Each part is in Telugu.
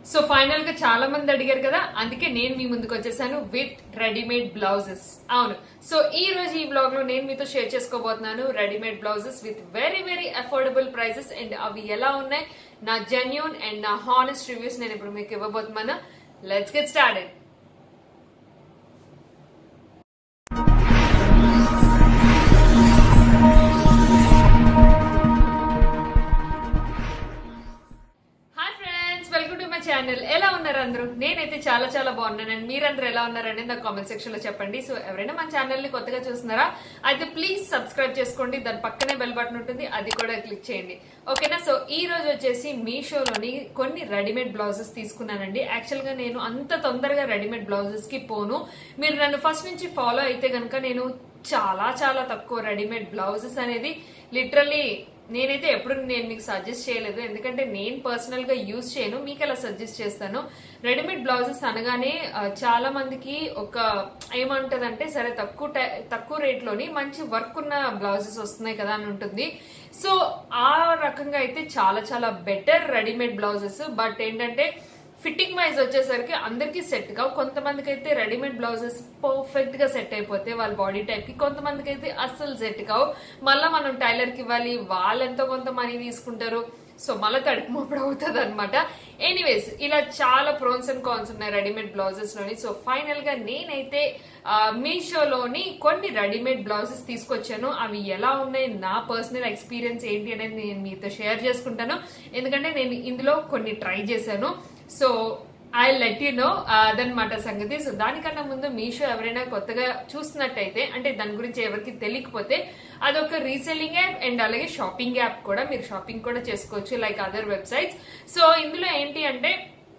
సో ఫైనల్ గా చాలా మంది అడిగారు కదా అందుకే నేను మీ ముందుకు వచ్చేసాను విత్ రెడీమేడ్ బ్లౌజెస్ అవును సో ఈ రోజు ఈ బ్లాగ్ లో నేను మీతో షేర్ చేసుకోబోతున్నాను readymade blouses with very very affordable prices and అవి ఎలా ఉన్నాయి నా జెన్యున్ అండ్ నా హానెస్ట్ రివ్యూస్ నేను ఇప్పుడు మీకు ఇవ్వబోతున్నాను let's get started hi friends welcome to my channel ఎలా ఉన్నారు అందరూ నేనైతే చాలా చాలా బాగున్నాను అండ్ మీరందరూ ఎలా ఉన్నారని నాకు కామెంట్ సెక్షన్ లో చెప్పండి సో ఎవరైనా మన ఛానల్ ని కొత్తగా చూస్తున్నారా అయితే ప్లీజ్ సబ్స్క్రైబ్ చేసుకోండి దాని పక్కనే బెల్ బటన్ ఉంటుంది అది కూడా క్లిక్ చేయండి ఓకేనా సో ఈ రోజు వచ్చేసి మీషోలోని కొన్ని రెడీమేడ్ బ్లౌజెస్ తీసుకున్నానండి యాక్చువల్ గా నేను అంత తొందరగా రెడీమేడ్ బ్లౌజెస్ కి పోను మీరు నన్ను ఫస్ట్ నుంచి ఫాలో అయితే కనుక నేను చాలా చాలా తక్కువ రెడీమేడ్ బ్లౌజెస్ అనేది లిటరలీ నేనైతే ఎప్పుడు నేను మీకు సజెస్ట్ చేయలేదు ఎందుకంటే నేను పర్సనల్ గా యూజ్ చేయను మీకు అలా సజెస్ట్ చేస్తాను రెడీమేడ్ బ్లౌజెస్ అనగానే ఆ, చాలా మందికి ఒక ఏమంటదంటే సరే తక్కువ టై- తక్కువ రేట్ లోని మంచి వర్క్ ఉన్న బ్లౌజెస్ వస్తున్నాయి కదా అని ఉంటుంది సో ఆ రకంగా అయితే చాలా చాలా బెటర్ రెడీమేడ్ బ్లౌజెస్ బట్ ఏంటంటే ఫిట్టింగ్ వైజ్ వచ్చేసరికి అందరికీ సెట్ కావు కొంతమందికి అయితే రెడీమేడ్ బ్లౌజెస్ పర్ఫెక్ట్ గా సెట్ అయిపోతే వాళ్ళ బాడీ టైప్ కి కొంతమందికి అయితే అస్సలు సెట్ కావు మళ్ళీ మనం టైలర్ కి ఇవ్వాలి వాళ్ళు ఎంతో కొంత మనీ తీసుకుంటారు సో మళ్ళీ తడుపు మోపడు అవుతుంది అనమాట ఎనీవేస్ ఇలా చాలా ప్రోన్స్ అండ్ కాన్స్ ఉన్నాయి రెడీమేడ్ బ్లౌజెస్ లోని సో ఫైనల్ గా నేనైతే మీషోలోని కొన్ని రెడీమేడ్ బ్లౌజెస్ తీసుకొచ్చాను అవి ఎలా ఉన్నాయి నా పర్సనల్ ఎక్స్పీరియన్స్ ఏంటి అనేది నేను మీతో షేర్ చేసుకుంటాను ఎందుకంటే నేను ఇందులో కొన్ని ట్రై చేశాను so I let you know అదనమాట సంగతి సో దానికన్నా ముందు మీషో ఎవరైనా కొత్తగా చూస్తున్నట్టయితే అంటే దాని గురించి ఎవరికి తెలియకపోతే అదొక రీసెల్లింగ్ యాప్ అండ్ అలాగే షాపింగ్ యాప్ కూడా మీరు షాపింగ్ కూడా చేసుకోవచ్చు లైక్ అదర్ వెబ్సైట్స్ సో ఇందులో ఏంటి అంటే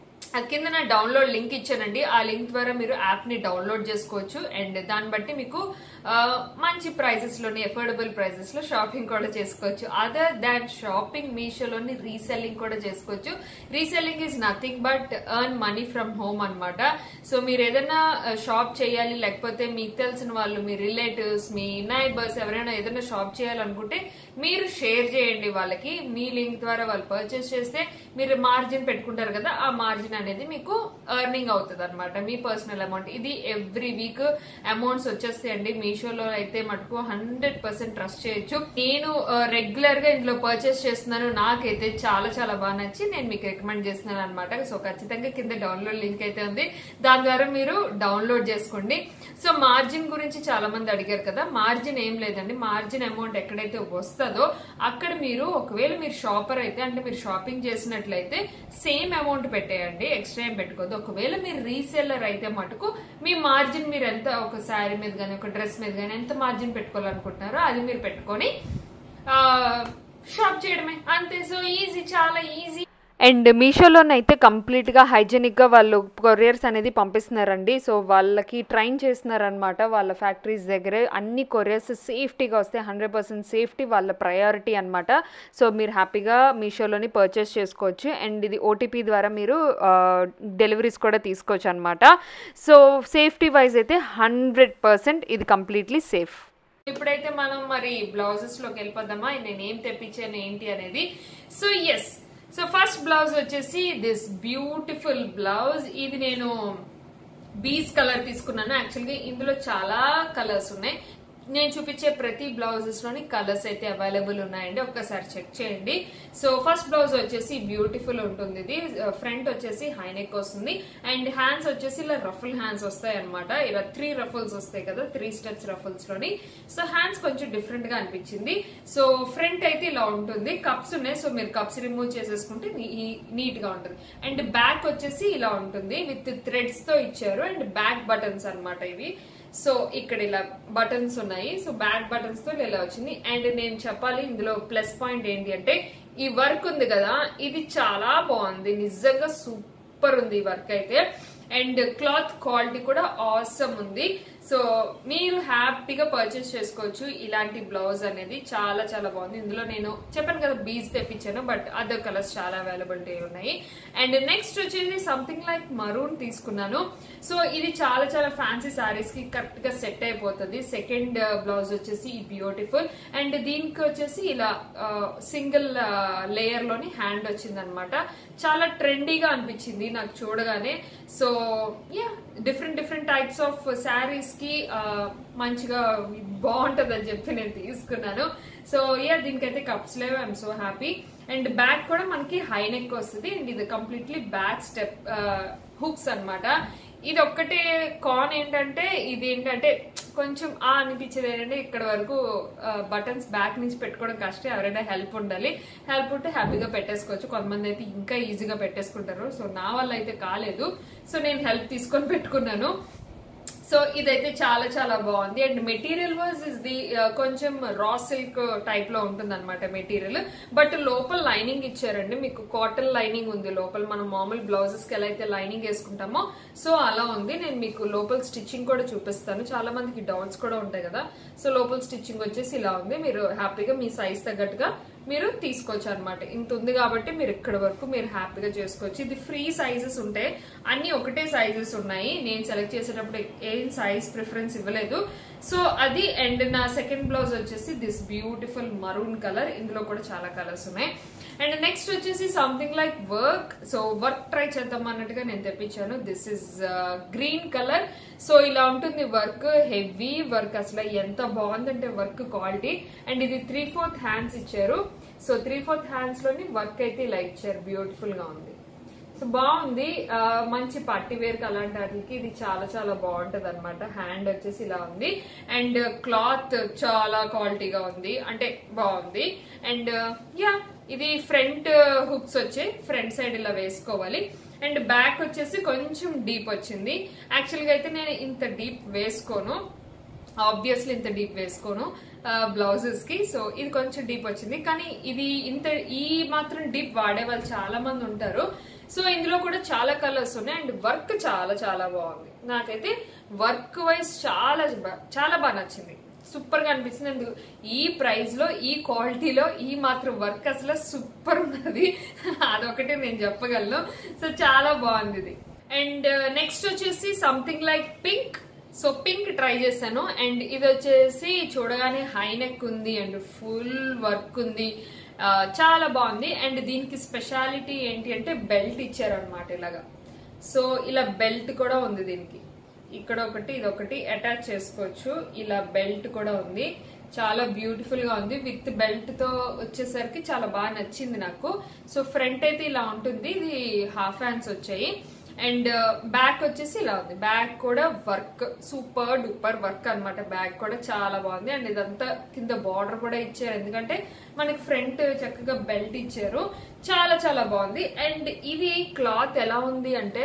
ఆ కింద నా డౌన్లోడ్ లింక్ ఇచ్చానండి ఆ లింక్ ద్వారా మీరు యాప్ ని డౌన్లోడ్ చేసుకోవచ్చు అండ్ దాన్ని బట్టి మీకు ఆ, మంచి ప్రైజెస్ లోని అఫోర్డబుల్ ప్రైజెస్ లో షాపింగ్ కూడా చేసుకోవచ్చు అదర్ దాన్ షాపింగ్ మీషోలోని రీసెల్లింగ్ కూడా చేసుకోవచ్చు reselling is nothing but earn money from home అన్నమాట సో మీరు ఏదైనా షాప్ చేయాలి లేకపోతే మీకు తెలిసిన వాళ్ళు మీ రిలేటివ్స్ మీ నైబర్స్ ఎవరైనా ఏదైనా షాప్ చేయాలనుకుంటే మీరు షేర్ చేయండి వాళ్ళకి మీ లింక్ ద్వారా వాళ్ళు పర్చేస్ చేస్తే మీరు మార్జిన్ పెట్టుకుంటారు కదా ఆ మార్జిన్ అనేది మీకు ఎర్నింగ్ అవుతుంది అనమాట మీ పర్సనల్ అమౌంట్ ఇది ఎవ్రీ వీక్ అమౌంట్స్ వచ్చేస్తాయండి మీషోలో అయితే మటుకు హండ్రెడ్ పర్సెంట్ ట్రస్ట్ చేయొచ్చు నేను రెగ్యులర్ గా ఇందులో పర్చేస్ చేస్తున్నాను నాకైతే చాలా చాలా బాగా నచ్చి నేను మీకు రికమెండ్ చేస్తున్నాను అనమాట సో ఖచ్చితంగా కింద డౌన్లోడ్ లింక్ అయితే ఉంది దాని ద్వారా మీరు డౌన్లోడ్ చేసుకోండి సో మార్జిన్ గురించి చాలా మంది అడిగారు కదా మార్జిన్ ఏం లేదండి మార్జిన్ అమౌంట్ ఎక్కడైతే వస్తుందో అక్కడ మీరు ఒకవేళ మీరు షాపర్ అయితే అంటే మీరు షాపింగ్ చేసినట్లయితే సేమ్ అమౌంట్ పెట్టేయండి ఎక్స్ట్రా ఏం పెట్టుకోవద్దు ఒకవేళ మీరు రీసెల్లర్ అయితే మటుకు మీ మార్జిన్ మీరు ఎంత ఒక శారీ మీద కానీ ఒక డ్రెస్ మీద కానీ ఎంత మార్జిన్ పెట్టుకోవాలనుకుంటున్నారో అది మీరు పెట్టుకొని షాప్ చేయడమే అంతే సో ఈజీ చాలా ఈజీ అండ్ మీషోలోనైతే కంప్లీట్గా హైజెనిక్గా వాళ్ళు కొరియర్స్ అనేది పంపిస్తున్నారండి సో వాళ్ళకి ట్రైన్ చేస్తున్నారనమాట వాళ్ళ ఫ్యాక్టరీస్ దగ్గరే అన్ని కొరియర్స్ సేఫ్టీగా వస్తాయి హండ్రెడ్ పర్సెంట్ సేఫ్టీ వాళ్ళ ప్రయారిటీ అనమాట సో మీరు హ్యాపీగా మీషోలోని పర్చేస్ చేసుకోవచ్చు అండ్ ఇది ఓటీపీ ద్వారా మీరు డెలివరీస్ కూడా తీసుకోవచ్చు అనమాట సో సేఫ్టీ వైజ్ అయితే హండ్రెడ్ పర్సెంట్ ఇది కంప్లీట్లీ సేఫ్ ఇప్పుడైతే మనం మరి బ్లౌజెస్ లోకి వెళ్ళిపోదామా నేను ఏం తెప్పించాను ఏంటి అనేది so yes so first blouse వచ్చేసి దిస్ బ్యూటిఫుల్ బ్లౌజ్ ఇది నేను బీస్ కలర్ తీసుకున్నాను యాక్చువల్గా ఇందులో చాలా కలర్స్ ఉన్నాయి నేను చూపించే ప్రతి బ్లౌజెస్ లోని కలర్స్ అయితే అవైలబుల్ ఉన్నాయండి ఒక్కసారి చెక్ చేయండి సో ఫస్ట్ బ్లౌజ్ వచ్చేసి బ్యూటిఫుల్ ఉంటుంది ఇది ఫ్రంట్ వచ్చేసి హైనెక్ వస్తుంది అండ్ హ్యాండ్స్ వచ్చేసి ఇలా రఫుల్ హ్యాండ్స్ వస్తాయి అనమాట ఇలా త్రీ రఫుల్స్ వస్తాయి కదా త్రీ స్టెప్స్ రఫుల్స్ లోని సో హ్యాండ్స్ కొంచెం డిఫరెంట్ గా అనిపించింది సో ఫ్రంట్ అయితే ఇలా ఉంటుంది కప్స్ ఉన్నాయి సో మీరు కప్స్ రిమూవ్ చేసేసుకుంటే నీట్ గా ఉంటుంది అండ్ బ్యాక్ వచ్చేసి ఇలా ఉంటుంది విత్ థ్రెడ్స్ తో ఇచ్చారు అండ్ బ్యాక్ బటన్స్ అన్నమాట ఇవి సో ఇక్కడ ఇలా బటన్స్ ఉన్నాయి సో బ్యాక్ బటన్స్ తో ఇలా వచ్చింది అండ్ నేను చెప్పాలి ఇందులో ప్లస్ పాయింట్ ఏంటి అంటే ఈ వర్క్ ఉంది కదా ఇది చాలా బాగుంది నిజంగా సూపర్ ఉంది ఈ వర్క్ అయితే అండ్ క్లాత్ క్వాలిటీ కూడా ఆసమ్ ఉంది సో మీరు హ్యాపీగా పర్చేస్ చేసుకోవచ్చు ఇలాంటి బ్లౌజ్ అనేది చాలా చాలా బాగుంది ఇందులో నేను చెప్పాను కదా బీజ్ తెప్పించాను బట్ అదర్ కలర్స్ చాలా అవైలబిలిటీ ఉన్నాయి అండ్ నెక్స్ట్ వచ్చేసి సంథింగ్ లైక్ మరూన్ తీసుకున్నాను సో ఇది చాలా చాలా ఫ్యాన్సీ సారీస్ కి కరెక్ట్ గా సెట్ అయిపోతుంది సెకండ్ బ్లౌజ్ వచ్చేసి బ్యూటిఫుల్ అండ్ దీనికి వచ్చేసి ఇలా సింగిల్ లేయర్ లోని హ్యాండ్ వచ్చింది అనమాట చాలా ట్రెండీగా అనిపించింది నాకు చూడగానే so yeah different different types of saris కి ఆ, మంచిగా బాగుంటది అని చెప్పి నేను తీసుకున్నాను సో యా దీనికైతే కప్స్ లేవు I'm so happy and back కూడా మనకి హై నెక్ వస్తుంది అండ్ ఇది కంప్లీట్లీ బ్యాక్ స్టెప్ హుక్స్ అన్నమాట ఇది ఒక్కటే కాన్ ఏంటంటే ఇది ఏంటంటే కొంచెం ఆ అనిపించేది ఏంటంటే ఇక్కడ వరకు బటన్స్ బ్యాక్ నుంచి పెట్టుకోవడం కష్టం ఎవరైనా హెల్ప్ ఉండాలి హెల్ప్ ఉంటే హ్యాపీగా పెట్టేసుకోవచ్చు కొంతమంది అయితే ఇంకా ఈజీగా పెట్టేసుకుంటారు సో నా వల్ల అయితే కాలేదు సో నేను హెల్ప్ తీసుకొని పెట్టుకున్నాను సో ఇదైతే చాలా చాలా బాగుంది and material was is the కొంచెం రా సిల్క్ టైప్ లో ఉంటుంది అనమాట మెటీరియల్ బట్ లోపల లైనింగ్ ఇచ్చారండి మీకు కాటన్ లైనింగ్ ఉంది లోపల మనం మామూలు బ్లౌజెస్ కి ఎలా అయితే లైనింగ్ వేసుకుంటామో సో అలా ఉంది నేను మీకు లోపల స్టిచ్చింగ్ కూడా చూపిస్తాను చాలా మందికి డౌట్స్ కూడా ఉంటాయి కదా సో లోపల స్టిచ్చింగ్ వచ్చేసి ఇలా ఉంది మీరు హ్యాపీగా మీ సైజ్ తగ్గట్టుగా మీరు తీసుకోవచ్చు అనమాట ఇంత ఉంది కాబట్టి మీరు ఇక్కడ వరకు మీరు హ్యాపీగా చేసుకోవచ్చు ఇది ఫ్రీ సైజెస్ ఉంటాయి అన్ని ఒకటే సైజెస్ ఉన్నాయి నేను సెలెక్ట్ చేసేటప్పుడు ఏం సైజ్ ప్రిఫరెన్స్ ఇవ్వలేదు సో అది అండ్ నా సెకండ్ బ్లౌజ్ వచ్చేసి దిస్ బ్యూటిఫుల్ మరూన్ కలర్ ఇందులో కూడా చాలా కలర్స్ ఉన్నాయి అండ్ నెక్స్ట్ వచ్చేసి something like work so work try చేద్దాం అన్నట్టుగా నేను తెప్పించాను this is green colour so ఇలా ఉంటుంది వర్క్ హెవీ వర్క్ అసలు ఎంత బాగుందంటే వర్క్ క్వాలిటీ అండ్ ఇది త్రీ ఫోర్త్ హ్యాండ్స్ ఇచ్చారు సో త్రీ ఫోర్త్ హ్యాండ్స్ లోని వర్క్ అయితే ఇలా ఇచ్చారు బ్యూటిఫుల్ గా ఉంది సో బాగుంది ఆ, మంచి పార్టీ వేర్ కి అలాంటి వాటికి ఇది చాలా చాలా బాగుంటది అనమాట హ్యాండ్ వచ్చేసి ఇలా ఉంది అండ్ క్లాత్ చాలా క్వాలిటీగా ఉంది అంటే బాగుంది అండ్ యా ఇది ఫ్రంట్ హుక్స్ వచ్చాయి ఫ్రంట్ సైడ్ ఇలా వేసుకోవాలి అండ్ బ్యాక్ వచ్చేసి కొంచెం డీప్ వచ్చింది యాక్చువల్ గా అయితే నేను ఇంత డీప్ వేసుకోను ఆబ్వియస్లీ ఇంత డీప్ వేసుకోను బ్లౌజెస్ కి సో ఇది కొంచెం డీప్ వచ్చింది కానీ ఇది ఇంత ఈ మాత్రం డీప్ వాడే వాళ్ళు చాలా మంది ఉంటారు సో ఇందులో కూడా చాలా కలర్స్ ఉన్నాయి అండ్ వర్క్ చాలా చాలా బాగుంది నాకైతే వర్క్ వైజ్ చాలా బా- చాలా బాగా నచ్చింది సూపర్ గా అనిపించింది అండ్ ఈ ప్రైస్ లో ఈ క్వాలిటీలో ఈ మాత్రం వర్క్ అసలు సూపర్ ఉన్నది అదొకటి నేను చెప్పగలను సో చాలా బాగుంది ఇది అండ్ నెక్స్ట్ వచ్చేసి something like pink so pink try చేశాను అండ్ ఇది వచ్చేసి చూడగానే హై నెక్ ఉంది అండ్ ఫుల్ వర్క్ ఉంది ఆ, చాలా బాగుంది అండ్ దీనికి స్పెషాలిటీ ఏంటి అంటే బెల్ట్ ఇచ్చారనమాట ఇలాగా సో ఇలా బెల్ట్ కూడా ఉంది దీనికి ఇక్కడ ఒకటి ఇది ఒకటి అటాచ్ చేసుకోవచ్చు ఇలా బెల్ట్ కూడా ఉంది చాలా బ్యూటిఫుల్ గా ఉంది విత్ బెల్ట్ తో వచ్చేసరికి చాలా బాగా నచ్చింది నాకు సో ఫ్రంట్ అయితే ఇలా ఉంటుంది ఇది హాఫ్ హ్యాండ్స్ వచ్చాయి అండ్ బ్యాక్ వచ్చేసి ఇలా ఉంది బ్యాక్ కూడా వర్క్ సూపర్ డూపర్ వర్క్ అన్నమాట బ్యాక్ కూడా చాలా బాగుంది అండ్ ఇదంతా కింద బార్డర్ కూడా ఇచ్చారు ఎందుకంటే మనకి ఫ్రంట్ చక్కగా బెల్ట్ ఇచ్చారు చాలా చాలా బాగుంది అండ్ ఇది క్లాత్ ఎలా ఉంది అంటే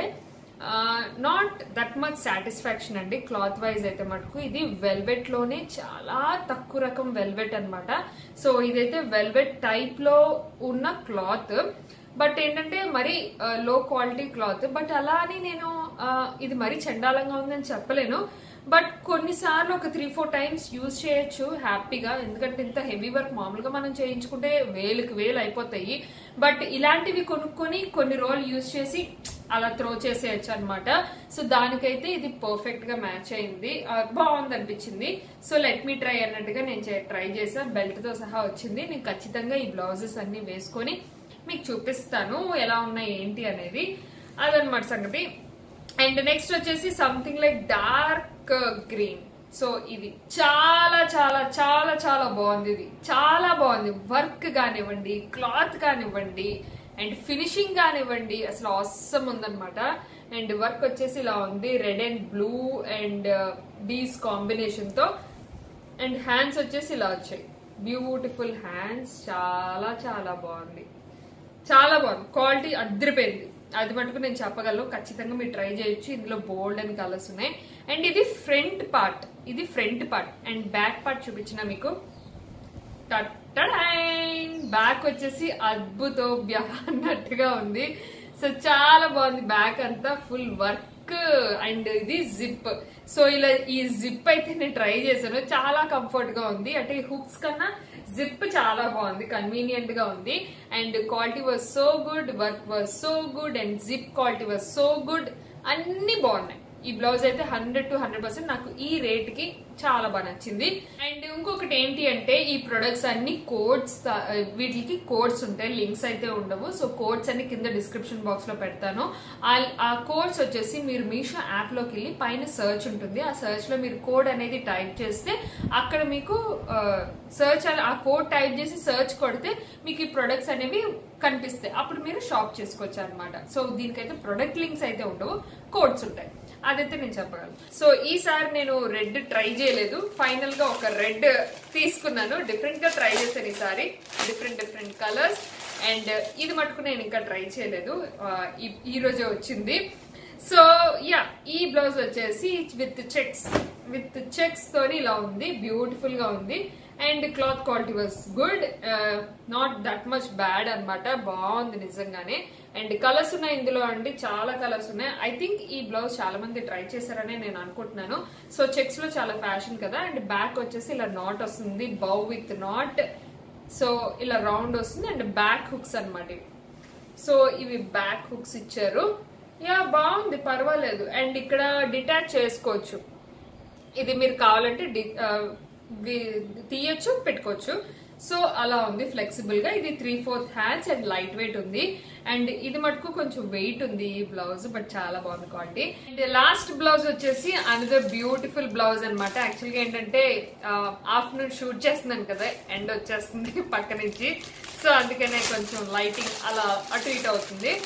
నాట్ దట్ మచ్ సాటిస్ఫాక్షన్ అండి క్లాత్ వైజ్ అయితే మటుకు ఇది వెల్వెట్ లోనే చాలా తక్కువ రకం వెల్వెట్ అన్నమాట సో ఇదైతే వెల్వెట్ టైప్ లో ఉన్న క్లాత్ బట్ ఏంటంటే మరి లో క్వాలిటీ క్లాత్ బట్ అలా అని నేను ఆ, ఇది మరీ చండాలంగా ఉందని చెప్పలేను బట్ కొన్నిసార్లు ఒక త్రీ ఫోర్ టైమ్స్ యూజ్ చేయొచ్చు హ్యాపీగా ఎందుకంటే ఇంత హెవీ వర్క్ మామూలుగా మనం చేయించుకుంటే వేలుకి వేలు అయిపోతాయి బట్ ఇలాంటివి కొనుక్కొని కొన్ని రోజులు యూజ్ చేసి అలా త్రో చేసేయచ్చు అనమాట సో దానికైతే ఇది పర్ఫెక్ట్ గా మ్యాచ్ అయింది ఆ, బాగుంది అనిపించింది సో లెట్ మీ ట్రై అన్నట్టుగా నేను ట్రై చేసా బెల్ట్ తో సహా వచ్చింది నేను ఖచ్చితంగా ఈ బ్లౌజెస్ అన్ని వేసుకొని మీకు చూపిస్తాను ఎలా ఉన్నాయి ఏంటి అనేది అదనమాట సంగతి అండ్ నెక్స్ట్ వచ్చేసి something like dark green so ఇది చాలా చాలా చాలా చాలా బాగుంది ఇది చాలా బాగుంది వర్క్ కానివ్వండి క్లాత్ కానివ్వండి అండ్ ఫినిషింగ్ కానివ్వండి అసలు అవసరం ఉందన్నమాట అండ్ వర్క్ వచ్చేసి ఇలా ఉంది రెడ్ అండ్ బ్లూ అండ్ బీస్ కాంబినేషన్ తో అండ్ హ్యాండ్స్ వచ్చేసి ఇలా వచ్చాయి బ్యూటిఫుల్ హ్యాండ్స్ చాలా చాలా బాగుంది చాలా బాగుంది క్వాలిటీ అద్దరిపోయింది అది మటుకు నేను చెప్పగలను ఖచ్చితంగా మీరు ట్రై చేయొచ్చు ఇందులో బోల్డ్ అని కలర్స్ ఉన్నాయి అండ్ ఇది ఫ్రంట్ పార్ట్ ఇది front part and back part చూపించిన మీకు బ్యాక్ వచ్చేసి అద్భుతం అన్నట్టుగా ఉంది సో చాలా బాగుంది బ్యాక్ అంతా ఫుల్ వర్క్ థిక్ అండ్ ఇది జిప్ సో ఇలా ఈ జిప్ అయితే నేను ట్రై చేశాను చాలా కంఫర్ట్ గా ఉంది అంటే హుక్స్ కన్నా జిప్ చాలా బాగుంది కన్వీనియంట్ గా ఉంది and quality was so good work was so good and zip quality was so good అన్ని బాగున్నాయి ఈ బ్లౌజ్ అయితే హండ్రెడ్ టు హండ్రెడ్ పర్సెంట్ నాకు ఈ రేట్ కి చాలా బాగా నచ్చింది అండ్ ఇంకొకటి ఏంటి అంటే ఈ ప్రొడక్ట్స్ అన్ని కోడ్స్ వీటికి కోడ్స్ ఉంటాయి లింక్స్ అయితే ఉండవు సో కోడ్స్ అన్ని కింద డిస్క్రిప్షన్ బాక్స్ లో పెడతాను ఆ- ఆ కోడ్స్ వచ్చేసి మీరు మీషో యాప్ లోకి వెళ్ళి పైన సర్చ్ ఉంటుంది ఆ సర్చ్ లో మీరు కోడ్ అనేది టైప్ చేస్తే అక్కడ మీకు సర్చ్ ఆ కోడ్ టైప్ చేసి సర్చ్ కొడితే మీకు ఈ ప్రొడక్ట్స్ అనేవి కనిపిస్తాయి అప్పుడు మీరు షాప్ చేసుకోవచ్చు అనమాట సో దీనికైతే ప్రొడక్ట్ లింక్స్ అయితే ఉండవు కోడ్స్ ఉంటాయి అదైతే నేను చెప్పగలను సో ఈసారి నేను రెడ్ ట్రై చేయలేదు ఫైనల్ గా ఒక రెడ్ తీసుకున్నాను డిఫరెంట్ గా ట్రై చేశాను ఈసారి డిఫరెంట్ డిఫరెంట్ కలర్స్ అండ్ ఇది మటుకు నేను ఇంకా ట్రై చేయలేదు ఆ, ఈ- ఈ రోజే వచ్చింది సో యా ఈ బ్లౌజ్ వచ్చేసి విత్ చెక్స్ విత్ చెక్స్ తోని ఇలా ఉంది బ్యూటిఫుల్ గా ఉంది and cloth quality was good not that much bad అన్నమాట బాగుంది నిజంగానే అండ్ కలర్స్ ఉన్నాయి ఇందులో అండి చాలా కలర్స్ ఉన్నాయి ఐ థింక్ ఈ బ్లౌజ్ చాలా మంది ట్రై చేశారని నేను అనుకుంటున్నాను సో చెక్స్ లో చాలా ఫ్యాషన్ కదా అండ్ బ్యాక్ వచ్చేసి ఇలా నాట్ వస్తుంది బౌ విత్ నాట్ సో ఇలా రౌండ్ వస్తుంది అండ్ బ్యాక్ హుక్స్ అన్నమాట ఇవి సో ఇవి బ్యాక్ హుక్స్ ఇచ్చారు యా బాగుంది పర్వాలేదు అండ్ ఇక్కడ డిటాచ్ చేసుకోవచ్చు ఇది మీరు కావాలంటే డి- ఆ, వి- తీయొచ్చు పెట్టుకోవచ్చు సో అలా ఉంది ఫ్లెక్సిబుల్ గా ఇది three fourth hands and light weight ఉంది అండ్ ఇది మటుకు కొంచెం వెయిట్ ఉంది ఈ బ్లౌజ్ బట్ చాలా బాగుంది క్వాలిటీ అండ్ లాస్ట్ బ్లౌజ్ వచ్చేసి అనదర్ బ్యూటిఫుల్ బ్లౌజ్ అన్నమాట యాక్చువల్గా ఏంటంటే ఆఫ్టర్నూన్ షూట్ చేస్తున్నాను కదా ఎండ్ వచ్చేస్తుంది పక్క నుంచి సో అందుకనే కొంచెం లైటింగ్ అలా అటు ఇటు అవుతుంది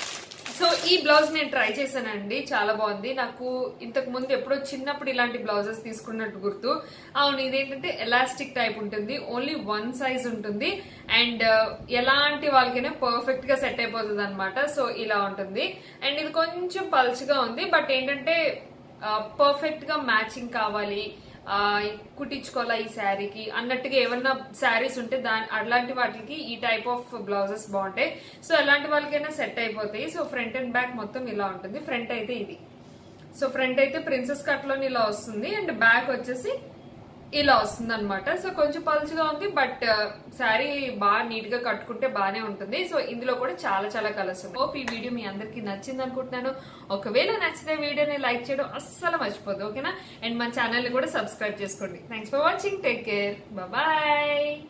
సో ఈ బ్లౌజ్ నేను ట్రై చేశానండి చాలా బాగుంది నాకు ఇంతకు ముందు ఎప్పుడో చిన్నప్పుడు ఇలాంటి బ్లౌజెస్ తీసుకున్నట్టు గుర్తు అవును ఇదేంటంటే ఎలాస్టిక్ టైప్ ఉంటుంది ఓన్లీ వన్ సైజ్ ఉంటుంది అండ్ ఎలాంటి వాళ్ళకైనా పర్ఫెక్ట్ గా సెట్ అయిపోతుంది అనమాట సో ఇలా ఉంటుంది అండ్ ఇది కొంచెం పల్చగా ఉంది బట్ ఏంటంటే పర్ఫెక్ట్ గా మ్యాచింగ్ కావాలి ఆ, కుట్టించుకోవాలా ఈ శారీకి అన్నట్టుగా ఏమన్నా శారీస్ ఉంటే దాని అలాంటి వాటికి ఈ టైప్ ఆఫ్ బ్లౌజెస్ బాగుంటాయి సో ఎలాంటి వాళ్ళకైనా సెట్ అయిపోతాయి సో ఫ్రంట్ అండ్ బ్యాక్ మొత్తం ఇలా ఉంటుంది ఫ్రంట్ అయితే ఇది సో ఫ్రంట్ అయితే ప్రిన్సెస్ కట్ లోని ఇలా వస్తుంది అండ్ బ్యాక్ వచ్చేసి ఇలా వస్తుంది అనమాట సో కొంచెం పలుచగా ఉంది బట్ శారీ బాగా నీట్ గా కట్టుకుంటే బాగానే ఉంటుంది సో ఇందులో కూడా చాలా చాలా కలర్స్ ఉన్నాయి హోప్ ఈ వీడియో మీ అందరికి నచ్చింది అనుకుంటున్నాను ఒకవేళ నచ్చితే వీడియోని లైక్ చేయడం అస్సలు మర్చిపోదు ఓకేనా అండ్ మన ఛానల్ ని కూడా సబ్స్క్రైబ్ చేసుకోండి thanks for watching take care bye